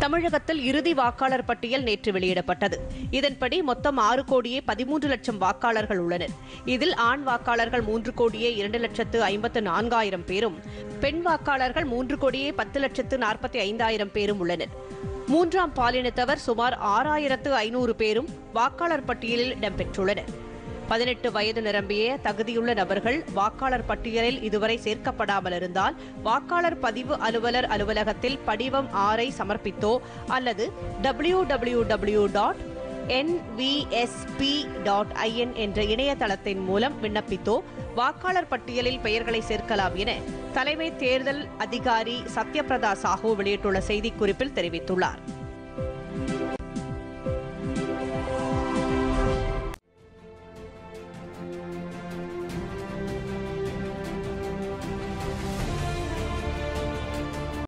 தமிழகத்தில் இறுதி வாக்காளர் பட்டியல் நேற்று வெளியிடப்பட்டது இதன்படி மொத்தம் ஆறு கோடியே பதிமூன்று லட்சம் வாக்காளர்கள் உள்ளனர் இதில் ஆண் வாக்காளர்கள் மூன்று கோடியே இரண்டு லட்சத்து ஐம்பத்து நான்காயிரம் பேரும் பெண் வாக்காளர்கள் மூன்று கோடியே பத்து லட்சத்து நாற்பத்தி ஐந்தாயிரம் பேரும் உள்ளனர் மூன்றாம் பாலினத்தவர் சுமார் ஆறாயிரத்து ஐநூறு பேரும் வாக்காளர் பட்டியலில் இடம்பெற்றுள்ளனர் பதினெட்டு வயது நிரம்பிய தகுதியுள்ள நபர்கள் வாக்காளர் பட்டியலில் இதுவரை சேர்க்கப்படாமல் இருந்தால் வாக்காளர் பதிவு அலுவலர் அலுவலகத்தில் படிவம் ஆறை சமர்ப்பித்தோ அல்லது W W W dot NVSP dot IN என்ற இணையதளத்தின் மூலம் விண்ணப்பித்தோ வாக்காளர் பட்டியலில் பெயர்களை சேர்க்கலாம் என தலைமை தேர்தல் அதிகாரி சத்யபிரதா சாஹூ வெளியிட்டுள்ள செய்திக்குறிப்பில் தெரிவித்துள்ளார்